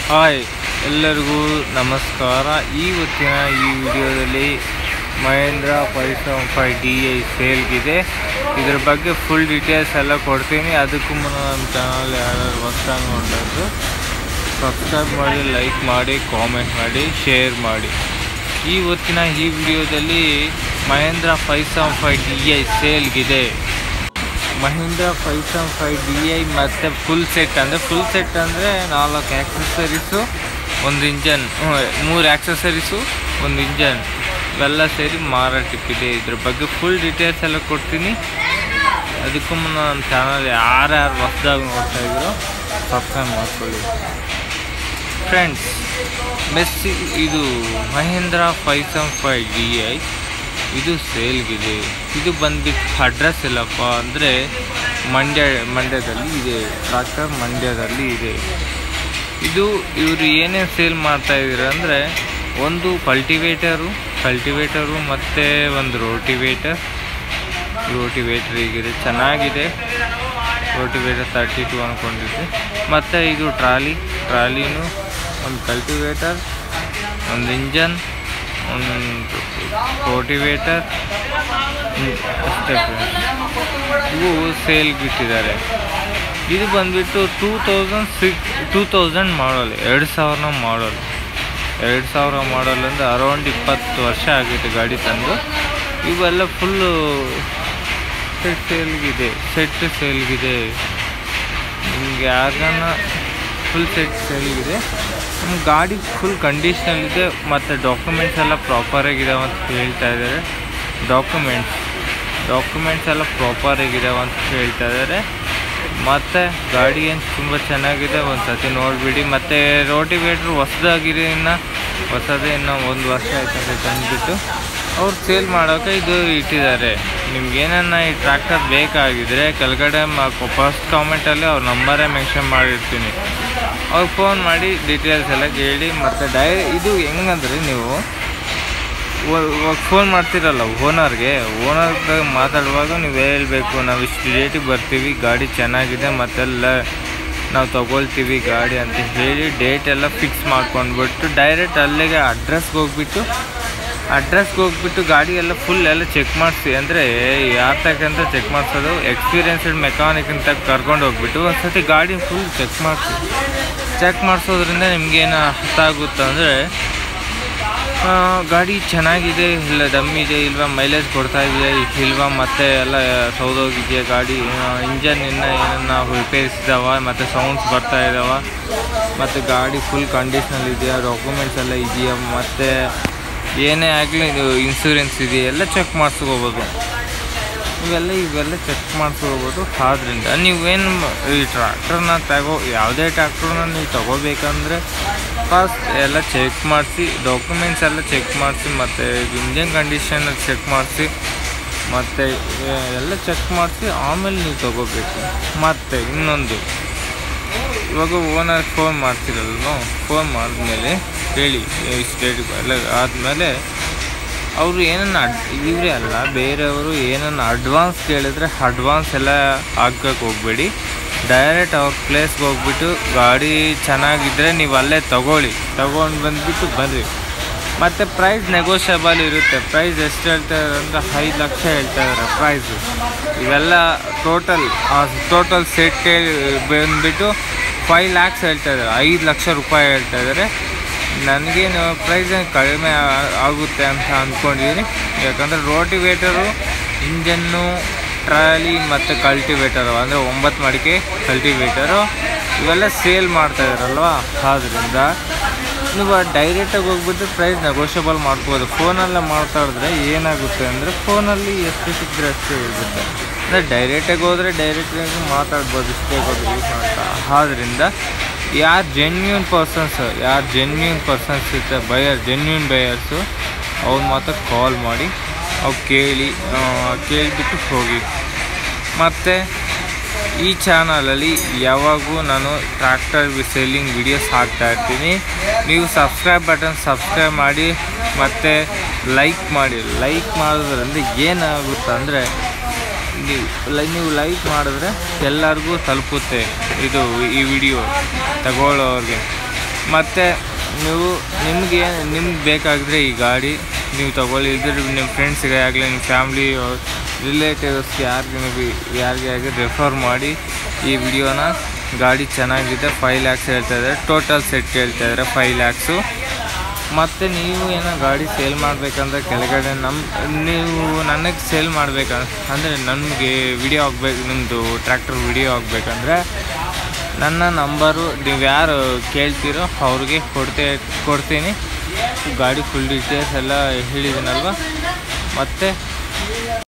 Hi ಎಲ್ಲರಿಗೂ ನಮಸ್ಕಾರ ಇವತ್ತಿನ ಈ ವಿಡಿಯೋದಲ್ಲಿ Mahindra five seven five D I ಸೇಲ್ಗಿದೆ ಇದ್ರ ಬಗ್ಗೆ ಫುಲ್ ಡೀಟೇಲ್ಸ್ ಎಲ್ಲ ಕೊಡ್ತೀನಿ ಅದಕ್ಕೂ ಮುನ್ನ ನಮ್ಮ ಚಾನಲ್ ಯಾರು ಹೊಸ್ದಾಗಿ ನೋಡೋದು ಸಬ್ಸ್ಕ್ರೈಬ್ ಮಾಡಿ ಲೈಕ್ ಮಾಡಿ ಕಾಮೆಂಟ್ ಮಾಡಿ ಶೇರ್ ಮಾಡಿ ಇವತ್ತಿನ ಈ ವಿಡಿಯೋದಲ್ಲಿ Mahindra five seven five D I ಸೇಲ್ಗಿದೆ Mahindra five seven five D I ಮತ್ತು ಫುಲ್ ಸೆಟ್ ಅಂದರೆ ಫುಲ್ ಸೆಟ್ ಅಂದರೆ ನಾಲ್ಕು ಆ್ಯಕ್ಸಸರೀಸು ಒಂದು ಇಂಜನ್ ಮೂರು ಆ್ಯಕ್ಸಸರೀಸು ಒಂದು ಇಂಜನ್ ಇವೆಲ್ಲ ಸೇರಿ ಮಾರಾಟಕ್ಕಿದೆ ಇದ್ರ ಬಗ್ಗೆ ಫುಲ್ ಡೀಟೇಲ್ಸ್ ಎಲ್ಲ ಕೊಡ್ತೀನಿ ಅದಕ್ಕೂ ಮುನ್ನ ನಮ್ಮ ಚಾನಲ್ ಯಾರ್ಯಾರು ಹೊಸ್ದಾಗಿ ನೋಡ್ತಾ ಇದ್ರು ಸಬ್ಸ್ಕ್ರೈಬ್ ಮಾಡ್ಕೊಳ್ಳಿ ಫ್ರೆಂಡ್ಸ್ ಮೆಸ್ಸಿ ಇದು Mahindra five seven five D I ಇದು ಸೇಲ್ಗಿದೆ ಇದು ಬಂದ್ಬಿಟ್ಟು ಅಡ್ರೆಸ್ ಇಲ್ಲಪ್ಪ ಅಂದರೆ ಮಂಡ್ಯ ಮಂಡ್ಯದಲ್ಲಿ ಇದೆ ಟ್ರಾಕ್ಟರ್ ಮಂಡ್ಯದಲ್ಲಿ ಇದೆ ಇದು ಇವರು ಏನೇನು ಸೇಲ್ ಮಾಡ್ತಾ ಇದ್ದೀರ ಅಂದರೆ ಒಂದು ಕಲ್ಟಿವೇಟರು ಕಲ್ಟಿವೇಟರು ಮತ್ತು ಒಂದು ರೋಟಿವೇಟರ್ ರೋಟಿವೇಟರ್ ಈಗಿದೆ ಚೆನ್ನಾಗಿದೆ ರೋಟಿವೇಟರ್ ತರ್ಟಿ ಟು ಅಂದ್ಕೊಂಡಿದ್ದೆ ಮತ್ತು ಇದು ಟ್ರಾಲಿ ಟ್ರಾಲಿನೂ ಒಂದು ಕಲ್ಟಿವೇಟರ್ ಒಂದು ಇಂಜನ್ ಒಂದು ರೋಟಿವೇಟರ್ ಅಷ್ಟೇ friends. ಇವು ಸೇಲ್ ಬಿಟ್ಟಿದ್ದಾರೆ ಇದು ಬಂದ್ಬಿಟ್ಟು two thousand six two thousand model ಎರಡು ಸಾವಿರ ಮಾಡಲ್ ಎರಡು ಸಾವಿರ ಮಾಡಲ್ ಅಂದರೆ ಅರೌಂಡ್ ಇಪ್ಪತ್ತು ವರ್ಷ ಆಗೈತೆ ಗಾಡಿ ತಂದು ಇವೆಲ್ಲ ಫುಲ್ಲು ಸೆಟ್ ಸೇಲ್ಗಿದೆ ಸೆಟ್ ಸೇಲ್ಗಿದೆ ನಿಮ್ಗೆ ಯಾರಿಗಾನ ಫುಲ್ ಸೆಟ್ ಸೇಲ್ಗಿದೆ ನಮ್ಮ ಗಾಡಿ ಫುಲ್ ಕಂಡೀಷನಲ್ಲಿದೆ ಮತ್ತು ಡಾಕ್ಯುಮೆಂಟ್ಸ್ ಎಲ್ಲ ಪ್ರಾಪರಾಗಿದ್ದಾವೆ ಅಂತ ಹೇಳ್ತಾ ಇದ್ದಾರೆ ಡಾಕ್ಯುಮೆಂಟ್ಸ್ ಡಾಕ್ಯುಮೆಂಟ್ಸ್ ಎಲ್ಲ ಪ್ರಾಪರಾಗಿದ್ದಾವೆ ಅಂತ ಹೇಳ್ತಾ ಇದ್ದಾರೆ ಮತ್ತು ಗಾಡಿ ಏನು ತುಂಬ ಚೆನ್ನಾಗಿದೆ ಒಂದು ಸತಿ ನೋಡಿಬಿಡಿ ಮತ್ತು ರೋಟಿವೇಟ್ರ್ ಹೊಸ್ದಾಗಿದೆ ಇನ್ನು ಹೊಸದೇ ಇನ್ನು ಒಂದು ವರ್ಷ ಆಯ್ತಂತೆ ತಂದುಬಿಟ್ಟು ಅವ್ರು ಸೇಲ್ ಮಾಡೋಕೆ ಇದು ಇಟ್ಟಿದ್ದಾರೆ ನಿಮ್ಗೇನನ್ನ ಈ ಟ್ರ್ಯಾಕ್ಟರ್ ಬೇಕಾಗಿದ್ರೆ ಕೆಳಗಡೆ ಫಸ್ಟ್ ಕಾಮೆಂಟಲ್ಲಿ ಅವ್ರ ನಂಬರೇ ಮೆನ್ಷನ್ ಮಾಡಿರ್ತೀನಿ ಅವ್ರಿಗೆ ಫೋನ್ ಮಾಡಿ ಡೀಟೇಲ್ಸ್ ಎಲ್ಲ ಕೇಳಿ ಮತ್ತು ಡೈ ಇದು ಹೆಂಗಂದ್ರೆ ನೀವು ಫೋನ್ ಮಾಡ್ತಿರಲ್ಲ ಓನರ್ಗೆ ಓನರ್ಗೆ ಮಾತಾಡುವಾಗ ನೀವು ಹೇಳಬೇಕು ನಾವು ಇಷ್ಟು ಡೇಟಿಗೆ ಬರ್ತೀವಿ ಗಾಡಿ ಚೆನ್ನಾಗಿದೆ ಮತ್ತೆಲ್ಲ ನಾವು ತಗೊಳ್ತೀವಿ ಗಾಡಿ ಅಂತ ಹೇಳಿ ಡೇಟ್ ಎಲ್ಲ ಫಿಕ್ಸ್ ಮಾಡ್ಕೊಂಡ್ಬಿಟ್ಟು ಡೈರೆಕ್ಟ್ ಅಲ್ಲಿಗೆ ಅಡ್ರೆಸ್ಗೆ ಹೋಗ್ಬಿಟ್ಟು ಅಡ್ರೆಸ್ಗೆ ಹೋಗ್ಬಿಟ್ಟು ಗಾಡಿ ಎಲ್ಲ ಫುಲ್ ಎಲ್ಲ ಚೆಕ್ ಮಾಡಿಸಿ ಅಂದರೆ ಯಾರ ತಕ್ಕಂತ ಚೆಕ್ ಮಾಡಿಸೋದು ಎಕ್ಸ್ಪೀರಿಯನ್ಸ್ಡ್ ಮೆಕ್ಯಾನಿಕ್ ಅಂತ ಕರ್ಕೊಂಡು ಹೋಗ್ಬಿಟ್ಟು ಒಂದು ಸತಿ ಗಾಡಿ ಫುಲ್ ಚೆಕ್ ಮಾಡಿಸಿ ಚೆಕ್ ಮಾಡಿಸೋದ್ರಿಂದ ನಿಮ್ಗೇನು ಅರ್ಥ ಆಗುತ್ತೆ ಅಂದರೆ ಗಾಡಿ ಚೆನ್ನಾಗಿದೆ ಇಲ್ಲ ದಮ್ ಇದೆ ಇಲ್ವಾ ಮೈಲೇಜ್ ಕೊಡ್ತಾ ಇದೆಯಾ ಇಲ್ವಾ ಮತ್ತೆ ಎಲ್ಲ ಸೌದೋಗಿದೆಯಾ ಗಾಡಿ ಇಂಜನ್ ಇನ್ನು ಏನನ್ನ ರಿಪೇರ್ಸ್ ಇದಾವ ಮತ್ತು ಸೌಂಡ್ಸ್ ಬರ್ತಾ ಇದ್ದಾವ ಮತ್ತು ಗಾಡಿ ಫುಲ್ ಕಂಡೀಷನಲ್ ಇದೆಯಾ ಡಾಕ್ಯುಮೆಂಟ್ಸ್ ಎಲ್ಲ ಇದೆಯಾ ಮತ್ತು ಏನೇ ಆಗಲಿ ಇದು ಇನ್ಸೂರೆನ್ಸ್ ಇದೆಯಾ ಎಲ್ಲ ಚೆಕ್ ಮಾಡಿಸ್ಕೋಬೋದು ಇವೆಲ್ಲ ಇವೆಲ್ಲ ಚೆಕ್ ಮಾಡಿಸ್ಕೋಬೋದು ಆದ್ರಿಂದ ನೀವೇನು ಈ ಟ್ರ್ಯಾಕ್ಟರ್ನ ತಗೋ ಯಾವುದೇ ಟ್ರ್ಯಾಕ್ಟರ್ನ ನೀವು ತಗೋಬೇಕಂದ್ರೆ ಫಸ್ಟ್ ಎಲ್ಲ ಚೆಕ್ ಮಾಡಿಸಿ ಡಾಕ್ಯುಮೆಂಟ್ಸ್ ಎಲ್ಲ ಚೆಕ್ ಮಾಡಿಸಿ ಮತ್ತು ಇಂಜನ್ ಕಂಡೀಷನ್ ಚೆಕ್ ಮಾಡಿಸಿ ಮತ್ತು ಎಲ್ಲ ಚೆಕ್ ಮಾಡಿಸಿ ಆಮೇಲೆ ನೀವು ತಗೋಬೇಕು ಮತ್ತು ಇನ್ನೊಂದು ಇವಾಗ ಓನರ್ ಫೋನ್ ಮಾಡ್ತಿರಲ್ವ ಫೋನ್ ಮಾಡಿದ್ಮೇಲೆ ಹೇಳಿ ಇಷ್ಟು ಡೇಟ್ ಎಲ್ಲ ಆದಮೇಲೆ ಅವರು ಏನನ್ನ ಅಡ್ ಇವರೇ ಅಲ್ಲ ಬೇರೆಯವರು ಏನನ್ನ ಅಡ್ವಾನ್ಸ್ ಕೇಳಿದ್ರೆ ಅಡ್ವಾನ್ಸ್ ಎಲ್ಲ ಹಾಕಕ್ಕೆ ಹೋಗ್ಬೇಡಿ ಡೈರೆಕ್ಟ್ ಅವ್ರ ಪ್ಲೇಸ್ಗೆ ಹೋಗ್ಬಿಟ್ಟು ಗಾಡಿ ಚೆನ್ನಾಗಿದ್ದರೆ ನೀವು ಅಲ್ಲೇ ತಗೊಳ್ಳಿ ತಗೊಂಡು ಬಂದುಬಿಟ್ಟು ಬನ್ನಿರಿ ಮತ್ತು ಪ್ರೈಸ್ ನೆಗೋಷಿಯಬಲ್ ಇರುತ್ತೆ ಪ್ರೈಸ್ ಎಷ್ಟು ಹೇಳ್ತಾರೆ ಅಂದರೆ ಐದು ಲಕ್ಷ ಹೇಳ್ತಾ ಇದ್ದಾರೆ ಪ್ರೈಸು ಇವೆಲ್ಲ ಟೋಟಲ್ ಟೋಟಲ್ ಸೆಟ್ ಬಂದುಬಿಟ್ಟು ಫೈವ್ ಲ್ಯಾಕ್ಸ್ ಹೇಳ್ತಾ ಇದ್ದಾರೆ ಐದು ಲಕ್ಷ ರೂಪಾಯಿ ಹೇಳ್ತಾ ಇದ್ದಾರೆ ನನಗೇನು ಪ್ರೈಸ್ ಏನು ಕಡಿಮೆ ಆ- ಆಗುತ್ತೆ ಅಂತ ಅಂದ್ಕೊಂಡಿದ್ದೀನಿ ಯಾಕಂದರೆ ರೋಟಿವೇಟರು ಇಂಜನ್ನು ಟ್ರಾಲಿ ಮತ್ತು ಕಲ್ಟಿವೇಟರು ಅಂದರೆ ಒಂಬತ್ತು ಮಡಿಕೆ ಕಲ್ಟಿವೇಟರು ಇವೆಲ್ಲ ಸೇಲ್ ಮಾಡ್ತಾ ಇದ್ದಾರಲ್ವಾ ಆದ್ದರಿಂದ ನೀವು ಡೈರೆಕ್ಟಾಗಿ ಹೋಗ್ಬಿಟ್ಟು ಪ್ರೈಸ್ ನೆಗೋಷಿಯಬಲ್ ಮಾಡ್ಬೋದು ಫೋನಲ್ಲೇ ಮಾತಾಡಿದ್ರೆ ಏನಾಗುತ್ತೆ ಅಂದರೆ ಫೋನಲ್ಲಿ ಎಷ್ಟು ಸಿಕ್ಕರೆ ಅಷ್ಟೇ ಇರುತ್ತೆ ಅಂದರೆ ಡೈರೆಕ್ಟಾಗಿ ಹೋದರೆ ಡೈರೆಕ್ಟಾಗಿ ಮಾತಾಡ್ಬೋದು ಇಷ್ಟೇ ಹೋದ್ರೆ ಯೂಸ್ ಅಂತ ಆದ್ದರಿಂದ ಯಾರು ಜೆನ್ಯೂನ್ ಪರ್ಸನ್ಸ್ ಯಾರು ಜೆನ್ಯೂನ್ ಪರ್ಸನ್ಸ್ ಇರ್ತಾರೆ ಬಯರ್ ಜೆನ್ಯೂನ್ ಬಯರ್ಸು ಅವ್ರು ಮಾತ್ರ ಕಾಲ್ ಮಾಡಿ ಅವು ಕೇಳಿ ಆ, ಕೇಳಿಬಿಟ್ಟು ಹೋಗಿ ಮತ್ತು ಈ ಚಾನಲಲ್ಲಿ ಯಾವಾಗೂ ನಾನು ಟ್ರ್ಯಾಕ್ಟರ್ ಸೆಲ್ಲಿಂಗ್ ವಿಡಿಯೋಸ್ ಹಾಕ್ತಾ ಇರ್ತೀನಿ ನೀವು ಸಬ್ಸ್ಕ್ರೈಬ್ ಬಟನ್ ಸಬ್ಸ್ಕ್ರೈಬ್ ಮಾಡಿ ಮತ್ತು ಲೈಕ್ ಮಾಡಿ ಲೈಕ್ ಮಾಡೋದ್ರಿಂದ ಏನಾಗುತ್ತೆ ಅಂದರೆ ನೀವು ಲೈ ನೀವು ಲೈಕ್ ಮಾಡಿದ್ರೆ ಎಲ್ಲರಿಗೂ ತಲುಪುತ್ತೆ ಇದು ಈ ವಿಡಿಯೋ ತಗೊಳ್ಳೋರಿಗೆ ಮತ್ತು ನೀವು ನಿಮಗೆ ನಿಮ್ಗೆ ಬೇಕಾಗಿದ್ರೆ ಈ ಗಾಡಿ ನೀವು ತಗೊಳ್ಳಿ ಇದ್ರ ನಿಮ್ಮ ಫ್ರೆಂಡ್ಸಿಗೆ ಆಗಲಿ ನಿಮ್ಮ ಫ್ಯಾಮ್ಲಿ ರಿಲೇಟಿವ್ಸ್ಗೆ ಯಾರಿಗೆ ನೀವು ಯಾರಿಗೆ ಆಗಿ ರೆಫರ್ ಮಾಡಿ ಈ ವಿಡಿಯೋನ ಗಾಡಿ ಚೆನ್ನಾಗಿದೆ ಫೈವ್ ಲ್ಯಾಕ್ಸ್ ಹೇಳ್ತಾ ಇದ್ದಾರೆ ಟೋಟಲ್ ಸೆಟ್ ಹೇಳ್ತಾ ಇದ್ದಾರೆ ಫೈವ್ ಲ್ಯಾಕ್ಸು ಮತ್ತು ನೀವು ಏನೋ ಗಾಡಿ ಸೇಲ್ ಮಾಡಬೇಕಂದ್ರೆ ಕೆಳಗಡೆ ನಮ್ಮ ನೀವು ನನಗೆ ಸೇಲ್ ಮಾಡಬೇಕ ಅಂದರೆ ನನಗೆ ವಿಡಿಯೋ ಆಗಬೇಕು ನಿಮ್ಮದು ಟ್ರ್ಯಾಕ್ಟರ್ ವಿಡಿಯೋ ಆಗಬೇಕಂದ್ರೆ ನನ್ನ ನಂಬರು ನೀವು ಯಾರು ಕೇಳ್ತೀರೋ ಅವ್ರಿಗೆ ಕೊಡ್ತೇ ಕೊಡ್ತೀನಿ ಗಾಡಿ ಫುಲ್ ಡೀಟೇಲ್ಸ್ ಎಲ್ಲ ಹೇಳಿದ್ದೀನಲ್ವ ಮತ್ತು